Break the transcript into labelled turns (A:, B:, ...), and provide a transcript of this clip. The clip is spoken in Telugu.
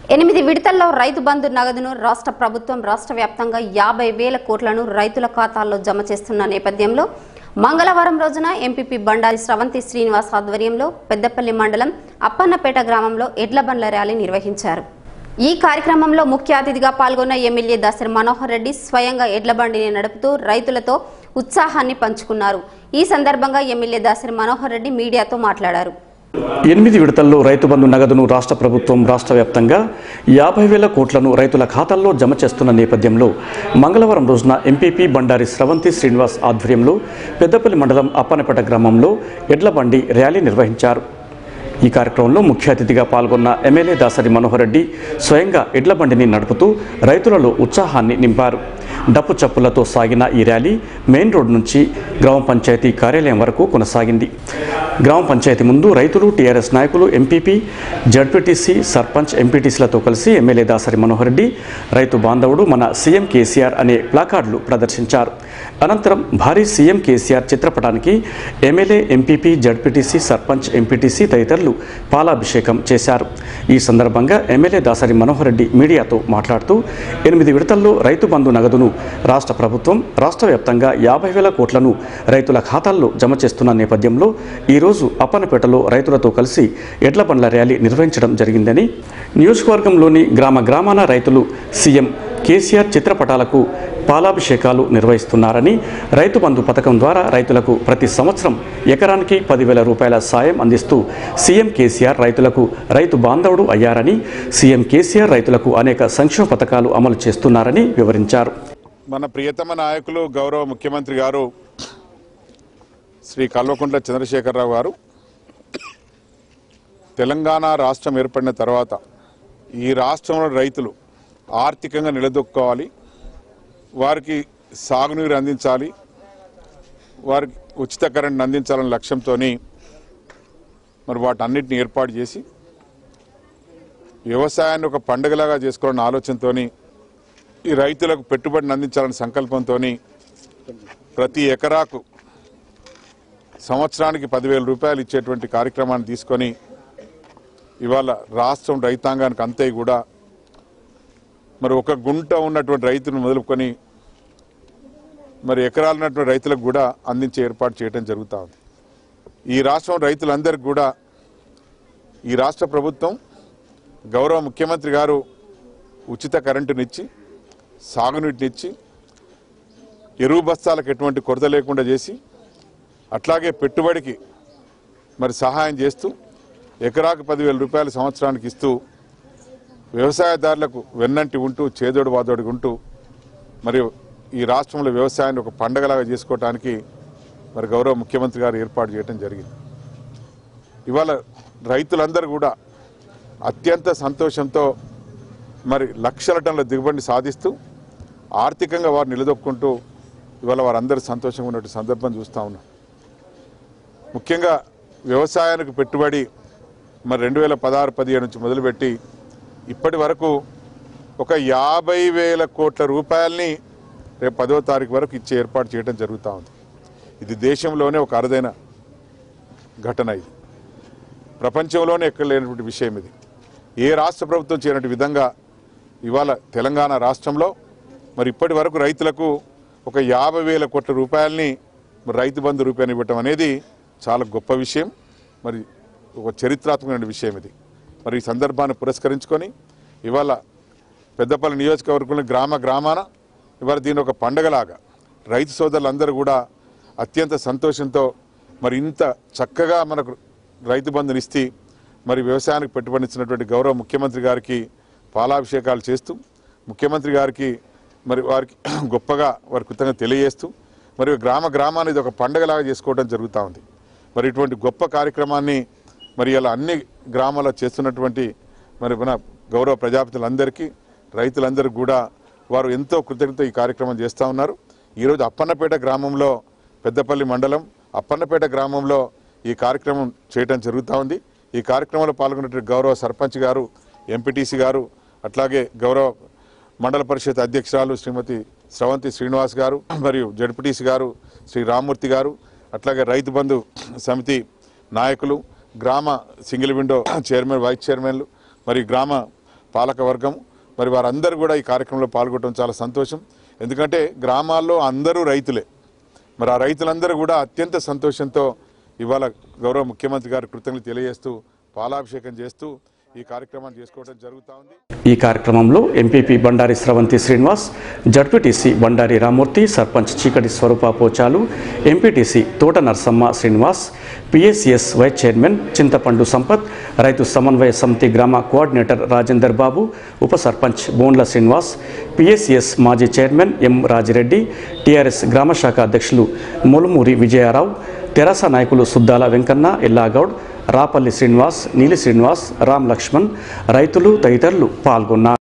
A: ఎనిమిది విడతల్లో రైతు బంధు నగదును రాష్ట్ర ప్రభుత్వం రాష్ట్ర వ్యాప్తంగా యాభై వేల కోట్లను రైతుల ఖాతాల్లో జమ చేస్తున్న నేపథ్యంలో మంగళవారం రోజున ఎంపీపీ బండారి స్రవంతి శ్రీనివాస్ ఆధ్వర్యంలో పెద్దపల్లి మండలం అప్పన్నపేట గ్రామంలో ఎడ్ల బండ్ల ర్యాలీ నిర్వహించారు ఈ కార్యక్రమంలో ముఖ్య అతిథిగా పాల్గొన్న ఎమ్మెల్యే దాసరి మనోహర్ రెడ్డి స్వయంగా ఎడ్ల బండిని నడుపుతూ రైతులతో ఉత్సాహాన్ని పంచుకున్నారు ఈ సందర్భంగా ఎమ్మెల్యే దాసరి మనోహర్ రెడ్డి మీడియాతో మాట్లాడారు
B: ఎనిమిది విడతల్లో రైతు బంధు నగదును రాష్ట్ర ప్రభుత్వం రాష్ట్ర వ్యాప్తంగా యాభై వేల కోట్లను రైతుల ఖాతాల్లో జమ చేస్తున్న నేపథ్యంలో మంగళవారం రోజున ఎంపీపీ బండారి స్రవంతి శ్రీనివాస్ ఆధ్వర్యంలో పెద్దపల్లి మండలం అప్పనపేట గ్రామంలో ఎడ్ల బండి ర్యాలీ నిర్వహించారు ఈ కార్యక్రమంలో ముఖ్య అతిథిగా పాల్గొన్న ఎమ్మెల్యే దాసరి మనోహర్ రెడ్డి స్వయంగా ఎడ్ల బండిని నడుపుతూ రైతులలో ఉత్సాహాన్ని నింపారు డప్పు చప్పులతో సాగిన ఈ ర్యాలీ మెయిన్ రోడ్ నుంచి గ్రామ పంచాయతీ కార్యాలయం వరకు కొనసాగింది గ్రామ పంచాయతీ ముందు రైతులు టీఆర్ఎస్ నాయకులు ఎంపీపీ జడ్పీటీసీ సర్పంచ్ ఎంపీటీసీలతో కలిసి ఎమ్మెల్యే దాసరి మనోహర్ రెడ్డి రైతు బాంధవుడు మన సీఎం కేసీఆర్ అనే ప్లాకార్డులు ప్రదర్శించారు అనంతరం భారీ సీఎం కేసీఆర్ చిత్రపటానికి MLA MPP ZPTC sarpanch MPTC తదితరులు పాలాభిషేకం చేశారు ఈ సందర్భంగా ఎమ్మెల్యే దాసరి మనోహర్ రెడ్డి మీడియాతో మాట్లాడుతూ ఎనిమిది విడతల్లో రైతు బంధు నగదును రాష్ట్ర ప్రభుత్వం రాష్ట్ర వ్యాప్తంగా యాభై వేల కోట్లను రైతుల ఖాతాల్లో జమ చేస్తున్న నేపథ్యంలో ఈరోజు అప్పనపేటలో రైతులతో కలిసి ఎడ్ల బండ్ల ర్యాలీ నిర్వహించడం జరిగిందని నియోజకవర్గంలోని గ్రామ గ్రామాన రైతులు సీఎం కేసీఆర్ చిత్రపటాలకు పాలాభిషేకాలు నిర్వహిస్తున్నారని రైతు బంధు పథకం ద్వారా రైతులకు ప్రతి సంవత్సరం ఎకరానికి పదివేల రూపాయల సాయం అందిస్తూ సీఎం కేసీఆర్ రైతులకు రైతు బాంధవుడు అయ్యారని సీఎం కేసీఆర్ రైతులకు అనేక సంక్షేమ పథకాలు అమలు చేస్తున్నారని వివరించారు
C: మన ప్రియతమ నాయకులు గౌరవ ముఖ్యమంత్రి గారు శ్రీ కల్వకుంట్ల చంద్రశేఖరరావు గారు తెలంగాణ రాష్ట్రం ఏర్పడిన తర్వాత ఈ రాష్ట్రంలో రైతులు ఆర్థికంగా నిలదొక్కోవాలి వారికి సాగునీరు అందించాలి వారికి ఉచిత కరెంట్ అందించాలనే లక్ష్యంతో మరి వాటన్నిటిని ఏర్పాటు చేసి వ్యవసాయాన్ని ఒక పండుగలాగా చేసుకోవాలన్న ఆలోచనతో ఈ రైతులకు పెట్టుబడిని అందించాలనే సంకల్పంతో ప్రతి ఎకరాకు సంవత్సరానికి పదివేల రూపాయలు ఇచ్చేటువంటి కార్యక్రమాన్ని తీసుకొని ఇవాళ రాష్ట్రం రైతాంగానికి అంతే కూడా మరి ఒక గుంట ఉన్నటువంటి రైతును మొదలుకొని మరి ఎకరాలు ఉన్నటువంటి రైతులకు కూడా అందించే ఏర్పాటు చేయడం జరుగుతూ ఉంది ఈ రాష్ట్రం రైతులందరికీ కూడా ఈ రాష్ట్ర ప్రభుత్వం గౌరవ ముఖ్యమంత్రి గారు ఉచిత కరెంటునిచ్చి సాగునీటినిచ్చి ఎరువు బస్తాలకు ఎటువంటి కొరత లేకుండా చేసి అట్లాగే పెట్టుబడికి మరి సహాయం చేస్తూ ఎకరాకు పదివేల రూపాయలు సంవత్సరానికి ఇస్తూ వ్యవసాయదారులకు వెన్నంటి ఉంటూ చేదోడు వాదోడు ఉంటూ మరియు ఈ రాష్ట్రంలో వ్యవసాయాన్ని ఒక పండగలాగా చేసుకోవడానికి మరి గౌరవ ముఖ్యమంత్రి గారు ఏర్పాటు చేయడం జరిగింది ఇవాళ రైతులందరూ కూడా అత్యంత సంతోషంతో మరి లక్షల టన్నుల దిగుబడిని సాధిస్తూ ఆర్థికంగా వారు నిలదొక్కుంటూ ఇవాళ వారందరూ సంతోషంగా ఉన్నటువంటి సందర్భం చూస్తూ ఉన్నాం ముఖ్యంగా వ్యవసాయానికి పెట్టుబడి మరి రెండు వేల పదహారు పదిహేడు నుంచి మొదలుపెట్టి ఇప్పటి వరకు ఒక యాభై వేల కోట్ల రూపాయల్ని రేపు పదో తారీఖు వరకు ఇచ్చే ఏర్పాటు చేయడం జరుగుతూ ఉంది ఇది దేశంలోనే ఒక అరుదైన ఘటన ఇది ప్రపంచంలోనే ఎక్కడ లేనటువంటి విషయం ఇది ఏ రాష్ట్ర ప్రభుత్వం చేయనటువంటి విధంగా ఇవాళ తెలంగాణ రాష్ట్రంలో మరి ఇప్పటి వరకు రైతులకు ఒక యాభై వేల కోట్ల రూపాయలని మరి రైతు బంధు రూపాయలు ఇవ్వటం అనేది చాలా గొప్ప విషయం మరి ఒక చరిత్రాత్మకమైన విషయం ఇది మరి ఈ సందర్భాన్ని పురస్కరించుకొని ఇవాళ పెద్దపల్లి నియోజకవర్గంలో గ్రామ గ్రామాన ఇవాళ దీని ఒక పండగలాగా రైతు సోదరులందరూ కూడా అత్యంత సంతోషంతో మరి ఇంత చక్కగా మనకు రైతు బంధునిస్తే మరి వ్యవసాయానికి పెట్టుబడిచ్చినటువంటి గౌరవ ముఖ్యమంత్రి గారికి పాలాభిషేకాలు చేస్తూ ముఖ్యమంత్రి గారికి మరి వారికి గొప్పగా వారి కృతజ్ఞత తెలియజేస్తూ మరియు గ్రామ గ్రామాన్ని ఇది ఒక పండగలాగా చేసుకోవడం జరుగుతూ ఉంది మరి ఇటువంటి గొప్ప కార్యక్రమాన్ని మరి ఇలా అన్ని గ్రామాల్లో చేస్తున్నటువంటి మరి మన గౌరవ ప్రజాపతులందరికీ రైతులందరికీ కూడా వారు ఎంతో కృతజ్ఞత ఈ కార్యక్రమం చేస్తూ ఉన్నారు ఈరోజు అప్పన్నపేట గ్రామంలో పెద్దపల్లి మండలం అప్పన్నపేట గ్రామంలో ఈ కార్యక్రమం చేయడం జరుగుతూ ఉంది ఈ కార్యక్రమంలో పాల్గొన్నటువంటి గౌరవ సర్పంచ్ గారు ఎంపీటీసీ గారు అట్లాగే గౌరవ మండల పరిషత్ అధ్యక్షురాలు శ్రీమతి స్రవంతి శ్రీనివాస్ గారు మరియు జడ్పీటీసీ గారు శ్రీ రామ్మూర్తి గారు అట్లాగే రైతు బంధు సమితి నాయకులు గ్రామ సింగిల్ విండో చైర్మన్ వైస్ చైర్మన్లు మరియు గ్రామ పాలకవర్గం మరి వారందరూ కూడా ఈ కార్యక్రమంలో పాల్గొనడం చాలా సంతోషం ఎందుకంటే గ్రామాల్లో అందరూ రైతులే మరి ఆ రైతులందరూ కూడా అత్యంత సంతోషంతో ఇవాళ గౌరవ ముఖ్యమంత్రి గారి కృతజ్ఞతలు తెలియజేస్తూ పాలాభిషేకం చేస్తూ ఈ కార్యక్రమాన్ని చేసుకోవడం జరుగుతూ ఉంది
B: ఈ కార్యక్రమంలో MPP Bandari Sravanthi Srinivas ZPTC Bandari Ramurthy sarpanch Cheekati Swarupa Pochalu MPTC Thota Narsamma Srinivas PSCS vice chairman Chintapandu Sampath రైతు సమన్వయ సమితి గ్రామ కోఆర్డినేటర్ రాజేందర్ బాబు ఉప సర్పంచ్ బోండ్ల శ్రీనివాస్ పిఎస్సిఎస్ మాజీ చైర్మన్ ఎం రాజిరెడ్డి టీఆర్ఎస్ గ్రామ శాఖ అధ్యక్షులు మొలుమూరి విజయారావు తెరాస నాయకులు సుద్దాల వెంకన్న ఎల్లాగౌడ్ రాపల్లి శ్రీనివాస్ నీలి శ్రీనివాస్ రామ్ లక్ష్మణ్ రైతులు తదితరులు పాల్గొన్నారు